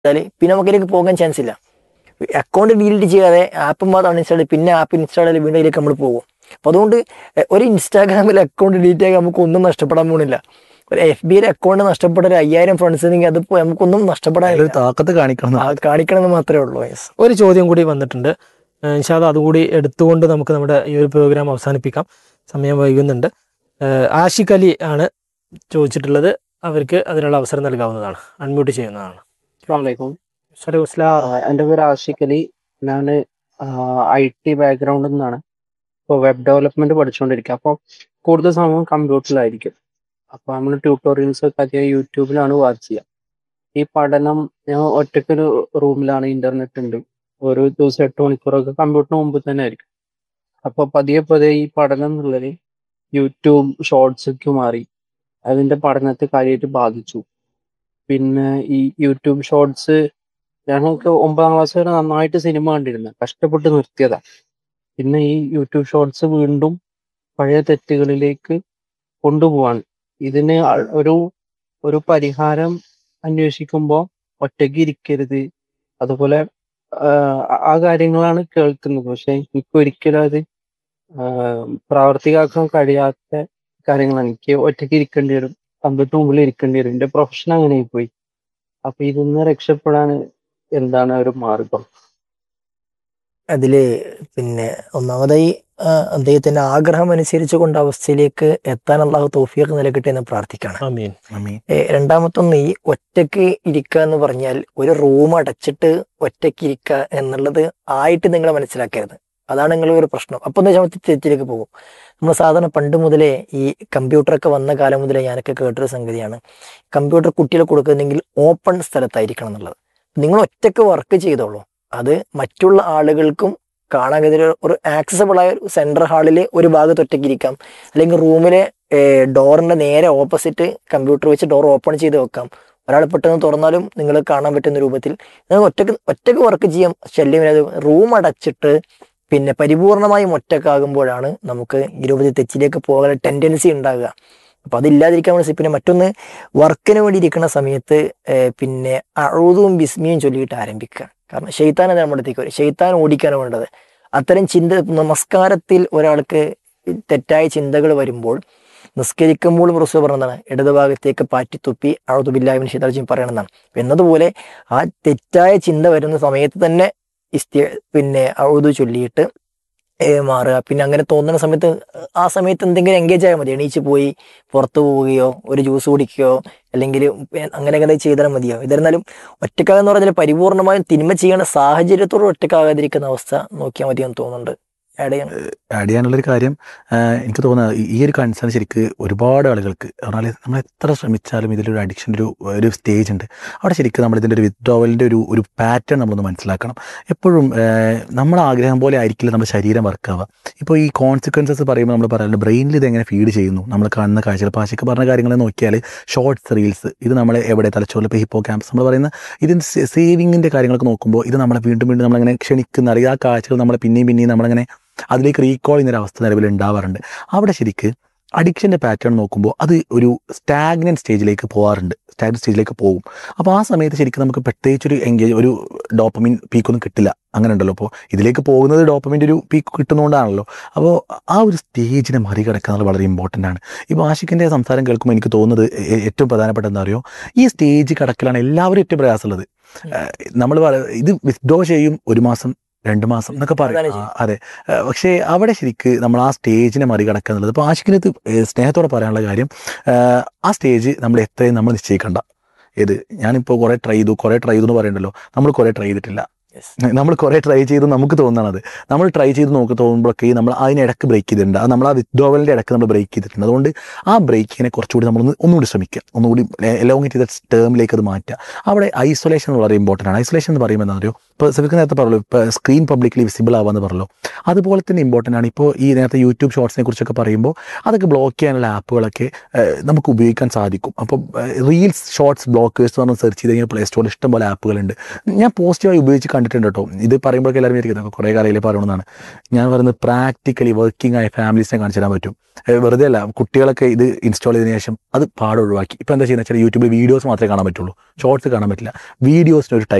ചെയ്താൽ പിന്നെ നമുക്കിലേക്ക് പോകാൻ ചാൻസ് ഇല്ല അക്കൗണ്ട് ഡിലീറ്റ് ചെയ്യാതെ ആപ്പ് മാത്രം അൺഇൻസ്റ്റാൾ പിന്നെ ആപ്പ് ഇൻസ്റ്റാൾ ചെയ്ത് വീണ്ടും അതിലേക്ക് നമ്മൾ പോകും അപ്പോൾ അതുകൊണ്ട് എ, ഒരു ഇൻസ്റ്റാഗ്രാമിൽ അക്കൗണ്ട് ഡിലീറ്റ് ആകാൻ നമുക്ക് ഒന്നും നഷ്ടപ്പെടാൻ പോകുന്നില്ല ഒരു എഫ് ബിയിൽ അക്കൗണ്ട് നഷ്ടപ്പെട്ട ഒരു അയ്യായിരം ഫ്രണ്ട്സ് ഉണ്ടെങ്കിൽ അതിപ്പോൾ നമുക്കൊന്നും നഷ്ടപ്പെടാനില്ല ഒരു താക്കത്ത് കാണിക്കണം ആ, കാണിക്കണമെന്ന് മാത്രമേ ഉള്ളൂ യെസ് ഒരു ചോദ്യം കൂടി വന്നിട്ടുണ്ട് ഇൻഷാദ് അതുകൂടി എടുത്തുകൊണ്ട് നമുക്ക് നമ്മുടെ ഈ ഒരു പ്രോഗ്രാം അവസാനിപ്പിക്കാം സമയം വൈകുന്നുണ്ട് ഏഹ് ആഷിഖ് അലി ആണ് ചോദിച്ചിട്ടുള്ളത് അവർക്ക് അതിനുള്ള അവസരം നൽകാവുന്നതാണ് അൺമ്യൂട്ട് ചെയ്യുന്നതാണ് അസ്സലാമലൈക്കും വലൈക്കും അസ്സലാം. എൻ്റെ പേര് ആഷിഖ് അലി ഞാൻ ഐ ടി ബാക്ക്ഗ്രൗണ്ടിൽ നിന്നാണ് ഇപ്പോൾ വെബ് ഡെവലപ്മെന്റ് പഠിച്ചുകൊണ്ടിരിക്കുക അപ്പോൾ കൂടുതൽ സമയം കമ്പ്യൂട്ടറിലായിരിക്കും അപ്പോൾ നമ്മൾ ട്യൂട്ടോറിയൽസ് ഒക്കെ അധികം യൂട്യൂബിലാണ് വാച്ച് ചെയ്യുക ഈ പഠനം ഞാൻ ഒറ്റയ്ക്കൊരു റൂമിലാണ് ഇന്റർനെറ്റ് ഉണ്ട് ഒരു ദിവസം എട്ട് മണിക്കൂറൊക്കെ കമ്പ്യൂട്ടറിന് മുമ്പ് തന്നെ ആയിരിക്കും അപ്പോൾ പതിയെ പതിയെ ഈ പഠനം എന്നുള്ളത് യൂട്യൂബ് ഷോർട്സൊക്കെ മാറി അതിന്റെ പഠനത്തെ കാര്യമായിട്ട് ബാധിച്ചു പിന്നെ ഈ യൂട്യൂബ് ഷോർട്സ് ഞങ്ങൾക്ക് ഒമ്പതാം ക്ലാസ് വരെ നന്നായിട്ട് സിനിമ കണ്ടിരുന്നു കഷ്ടപ്പെട്ട് നിർത്തിയതാ പിന്നെ ഈ യൂട്യൂബ് ഷോർട്സ് വീണ്ടും പഴയ തെറ്റുകളിലേക്ക് കൊണ്ടുപോവാണ് ഇതിന് അ- ഒരു ഒരു പരിഹാരം അന്വേഷിക്കുമ്പോൾ ഒറ്റയ്ക്ക് ഇരിക്കരുത് അതുപോലെ ആഹ് ആ- ആ കാര്യങ്ങളാണ് കേൾക്കുന്നത് പക്ഷെ എനിക്ക് ഒരിക്കലും അത് ആഹ് പ്രാവർത്തികമാക്കാൻ കഴിയാത്ത കാര്യങ്ങളാണ് എനിക്ക് ഒറ്റയ്ക്ക് ഇരിക്കേണ്ടി വരും കമ്പ്യൂട്ടർ മുമ്പിൽ ഇരിക്കേണ്ടി വരും എന്റെ പ്രൊഫഷൻ അങ്ങനെ പോയി അപ്പൊ ഇതിന്ന് രക്ഷപ്പെടാൻ എന്താണ് ഒരു മാർഗം അതിൽ പിന്നെ ഒന്നാമതായി ആ, അദ്ദേഹത്തിന്റെ ആഗ്രഹം അനുസരിച്ച് കൊണ്ട് അവസ്ഥയിലേക്ക് എത്താൻ അള്ളാഹു തോഫിയൊക്കെ നിലക്കിട്ടെ എന്ന് പ്രാർത്ഥിക്കണം ആമീൻ ആമീൻ. ഏ, രണ്ടാമത്തൊന്ന് ഈ ഒറ്റയ്ക്ക് ഇരിക്കുക എന്ന് പറഞ്ഞാൽ ഒരു റൂം അടച്ചിട്ട് ഒറ്റയ്ക്ക് ഇരിക്കുക എന്നുള്ളത് ആയിട്ട് നിങ്ങൾ മനസ്സിലാക്കരുത് അതാണ് നിങ്ങളുടെ ഒരു പ്രശ്നം അപ്പൊ എന്താ വെച്ചാൽ തെറ്റിലേക്ക് പോകും നമ്മൾ സാധാരണ പണ്ട് മുതലേ ഈ കമ്പ്യൂട്ടറൊക്കെ വന്ന കാലം മുതലേ ഞാനൊക്കെ കേട്ടൊരു സംഗതിയാണ് കമ്പ്യൂട്ടർ കുട്ടികൾ കൊടുക്കുന്നെങ്കിൽ ഓപ്പൺ സ്ഥലത്തായിരിക്കണം എന്നുള്ളത് നിങ്ങൾ ഒറ്റയ്ക്ക് വർക്ക് ചെയ്തോളൂ അത് മറ്റുള്ള ആളുകൾക്കും കാണാൻ കഴിയുന്ന ഒരു- ഒരു ആക്സസബിൾ ആയ ഒരു സെൻട്രൽ ഹാളിൽ ഒരു ഭാഗത്ത് ഒറ്റയ്ക്ക് ഇരിക്കാം അല്ലെങ്കിൽ റൂമിലെ ഡോറിന്റെ നേരെ ഓപ്പോസിറ്റ് കമ്പ്യൂട്ടർ വെച്ച് ഡോർ ഓപ്പൺ ചെയ്ത് വെക്കാം ഒരാൾ പെട്ടെന്ന് തുറന്നാലും നിങ്ങൾ കാണാൻ പറ്റുന്ന രൂപത്തിൽ നിങ്ങൾക്ക് ഒറ്റക്ക് ഒറ്റക്ക് വർക്ക് ചെയ്യാം ശല്യമില്ലാതെ റൂം അടച്ചിട്ട് പിന്നെ പരിപൂർണമായും ഒറ്റക്കാകുമ്പോഴാണ് നമുക്ക് ഈ രൂപത്തിൽ തെച്ചിലേക്ക് പോകാൻ ടെൻഡൻസി ഉണ്ടാകുക അപ്പൊ അതില്ലാതിരിക്കാൻ വേണ്ടി പിന്നെ മറ്റൊന്ന് വർക്കിന് വേണ്ടി ഇരിക്കുന്ന സമയത്ത് ഏഹ് പിന്നെ അഴുതും ബിസ്മിയും ചൊല്ലിയിട്ട് ആരംഭിക്കുക കാരണം ഷെയ്ത്താൻ അത് നമ്മുടെ അടുത്തേക്ക് വരും ഷെയ്ത്താൻ ഓടിക്കാണ് വേണ്ടത് അത്തരം ചിന്ത നമസ്കാരത്തിൽ ഒരാൾക്ക് തെറ്റായ ചിന്തകൾ വരുമ്പോൾ നിസ്കരിക്കുമ്പോൾ റസൂ പറഞ്ഞതാണ് ഇടതുഭാഗത്തേക്ക് പാറ്റി തുപ്പി അഴുതുബില്ലാവിൻ ഷിതാർജിയും പറയണമെന്നാണ് എന്നതുപോലെ ആ തെറ്റായ ചിന്ത വരുന്ന സമയത്ത് തന്നെ ഇസ്തി പിന്നെ അഴുതു ചൊല്ലിയിട്ട് ഏ, മാറുക പിന്നെ അങ്ങനെ തോന്നുന്ന സമയത്ത് ആ സമയത്ത് എന്തെങ്കിലും എൻഗേജ് ആയാൽ മതി എണീച്ച് പോയി പുറത്തു പോവുകയോ ഒരു ജ്യൂസ് കുടിക്കുകയോ അല്ലെങ്കിൽ അങ്ങനെ അങ്ങനെ ചെയ്താൽ മതിയോ ഇതായിരുന്നാലും ഒറ്റക്കാകെന്ന് പറഞ്ഞാൽ പരിപൂർണമായും തിന്മ ചെയ്യണ സാഹചര്യത്തോട് ഒറ്റക്കാകാതിരിക്കുന്ന അവസ്ഥ നോക്കിയാൽ മതിയെന്ന് തോന്നുന്നുണ്ട് ആഡ് ചെയ്യാൻ ആഡ് ചെയ്യാനുള്ളൊരു കാര്യം ആ, എനിക്ക് തോന്നുന്നത് ഈ- ഈ ഒരു കൺസേൺ ശരിക്ക് ഒരുപാട് ആളുകൾക്ക് പറഞ്ഞാൽ നമ്മൾ എത്ര ശ്രമിച്ചാലും ഇതിലൊരു അഡിക്ഷൻ്റെ ഒരു ഒരു സ്റ്റേജ് ഉണ്ട് അവിടെ ശരിക്കും നമ്മൾ ഇതിൻ്റെ ഒരു വിത്ഡ്രോവലിൻ്റെ ഒരു ഒരു പാറ്റേൺ നമ്മളൊന്ന് മനസ്സിലാക്കണം എപ്പോഴും നമ്മൾ ആഗ്രഹം പോലെ ആയിരിക്കില്ല നമ്മുടെ ശരീരം വർക്കാവുക ഇപ്പോൾ ഈ കോൺസിക്വൻസസ് പറയുമ്പോൾ നമ്മൾ പറയുന്നത് ബ്രെയിനിൽ ഇത് എങ്ങനെ ഫീഡ് ചെയ്യുന്നു നമ്മൾ കാണുന്ന കാഴ്ചകൾ പാശയ്ക്ക് പറഞ്ഞ കാര്യങ്ങൾ നോക്കിയാൽ ഷോർട്സ് റീൽസ് ഇത് നമ്മൾ എവിടെ തലച്ചോറിൽ ഇപ്പോൾ ഹിപ്പോ ക്യാമ്പസ് നമ്മൾ പറയുന്ന ഇതിൻ്റെ സേവിങ്ങിൻ്റെ കാര്യങ്ങളൊക്കെ നോക്കുമ്പോൾ ഇത് നമ്മളെ വീണ്ടും വീണ്ടും നമ്മളിങ്ങനെ ക്ഷണിക്കുന്ന അല്ലെങ്കിൽ ആ കാഴ്ചകൾ നമ്മളെ പിന്നെയും പിന്നെയും നമ്മളിങ്ങനെ അതിലേക്ക് റീകോൾ ചെയ്യുന്ന ഒരു അവസ്ഥ നിലവിൽ ഉണ്ടാവാറുണ്ട് അവിടെ ശരിക്ക് അഡിക്ഷൻ്റെ പാറ്റേൺ നോക്കുമ്പോൾ അത് ഒരു സ്റ്റാഗ്നൻ സ്റ്റേജിലേക്ക് പോകാറുണ്ട് സ്റ്റാഗ്നൻ സ്റ്റേജിലേക്ക് പോകും അപ്പോൾ ആ സമയത്ത് ശരിക്കും നമുക്ക് പ്രത്യേകിച്ച് ഒരു എൻഗേജ് ഒരു ഡോപ്പമിൻ പീക്കൊന്നും കിട്ടില്ല അങ്ങനെ ഉണ്ടല്ലോ അപ്പോൾ ഇതിലേക്ക് പോകുന്നത് ഡോപ്പമിൻ്റെ ഒരു പീക്ക് കിട്ടുന്നതുകൊണ്ടാണല്ലോ അപ്പോൾ ആ ഒരു സ്റ്റേജിനെ മറികടക്കുക എന്നുള്ളത് വളരെ ഇമ്പോർട്ടൻ്റ് ആണ് ഇപ്പോൾ ആഷിഖിൻ്റെ സംസാരം കേൾക്കുമ്പോൾ എനിക്ക് തോന്നുന്നത് ഏ- ഏറ്റവും പ്രധാനപ്പെട്ട എന്താ അറിയോ ഈ സ്റ്റേജ് കടക്കലാണ് എല്ലാവരും ഏറ്റവും പ്രയാസമുള്ളത് നമ്മൾ ഇത് വിത്ഡ്രോ ചെയ്യും ഒരു മാസം രണ്ട് മാസം എന്നൊക്കെ അതാണ് പറയും ശരി. ആ, അതെ ആ, പക്ഷേ അവിടെ ശരിക്ക് നമ്മൾ ആ സ്റ്റേജിനെ മറികടക്കുക എന്നുള്ളത് ഇപ്പോൾ ആഷിക്കിന് ഇത് ഏ, സ്നേഹത്തോടെ പറയാനുള്ള കാര്യം ആ, ആ സ്റ്റേജ് നമ്മൾ എത്രയും നമ്മൾ നിശ്ചയിക്കണ്ട ഏത് ഞാനിപ്പോൾ കുറേ ട്രൈ ചെയ്തു കുറേ ട്രൈ ചെയ്തു എന്ന് പറയണ്ടല്ലോ നമ്മൾ കുറേ ട്രൈ ചെയ്തിട്ടില്ല Yes. നമ്മൾ കുറേ ട്രൈ ചെയ്ത് നമുക്ക് തോന്നണത് നമ്മൾ ട്രൈ ചെയ്ത് നോക്കി തോന്നുമ്പോഴൊക്കെ നമ്മൾ അതിനിടക്ക് ബ്രേക്ക് ചെയ്തിട്ടുണ്ട് അത് നമ്മൾ ആ വിത്ഡ്രോവലിൻ്റെ ഇടക്ക് നമ്മൾ ബ്രേക്ക് ചെയ്തിട്ടുണ്ട് അതുകൊണ്ട് ആ ബ്രേക്കിനെ കുറച്ചുകൂടി നമ്മളൊന്ന് ഒന്നുകൂടി ശ്രമിക്കുക ഒന്നുകൂടി എലോങ്ങേറ്റ് ചെയ്ത ടേമിലേക്ക് അത് മാറ്റുക അവിടെ ഐസൊലേഷൻ വളരെ ഇമ്പോർട്ടൻ്റ് ആണ് ഐസൊലേഷൻ എന്ന് പറയുമ്പോൾ എന്താ പറയുക ഇപ്പോൾ സഫിക്ക് നേരത്തെ പറഞ്ഞല്ലോ ഇപ്പോൾ സ്ക്രീൻ പബ്ലിക്കലി വിസിബിൾ ആവാന്ന് പറഞ്ഞല്ലോ അതുപോലെ തന്നെ ഇമ്പോർട്ടൻ്റ് ആണ് ഇപ്പോൾ ഈ നേരത്തെ യൂട്യൂബ് ഷോർട്സിനെ കുറിച്ചൊക്കെ പറയുമ്പോൾ അതൊക്കെ ബ്ലോക്ക് ചെയ്യാനുള്ള ആപ്പുകളൊക്കെ ഏഹ്, നമുക്ക് ഉപയോഗിക്കാൻ സാധിക്കും അപ്പോൾ റീൽസ് ഷോർട്സ് ബ്ലോക്കേഴ്സ് എന്ന് പറഞ്ഞ് സെർച്ച് ചെയ്ത് കഴിഞ്ഞാൽ പ്ലേ സ്റ്റോറിൽ ഇഷ്ടംപോലെ ആപ്പുകളുണ്ട് ഞാൻ പോസിറ്റീവായി ഉപയോഗിച്ച് കണ്ടിട്ടുണ്ട് കേട്ടോ ഇത് പറയുമ്പോഴൊക്കെ എല്ലാവരും വിചാരിക്കുന്നത് കുറേ കാലയിൽ പറയണമെന്നാണ് ഞാൻ പറയുന്നത് പ്രാക്ടിക്കലി വർക്കിംഗ് ആയ ഫാമിലീസിനെ കാണിച്ചു തരാൻ പറ്റും ഏഹ് വെറുതെ അല്ല കുട്ടികളൊക്കെ ഇത് ഇൻസ്റ്റാൾ ചെയ്തതിനു ശേഷം അത് പാടെ ഒഴിവാക്കി ഇപ്പോൾ എന്താ ചെയ്യുന്നത് വെച്ചാൽ യൂട്യൂബിൽ വീഡിയോസ് മാത്രമേ കാണാൻ പറ്റുള്ളൂ ഷോർട്സ് കാണാൻ പറ്റില്ല വീഡിയോസിന് ഒരു ടൈം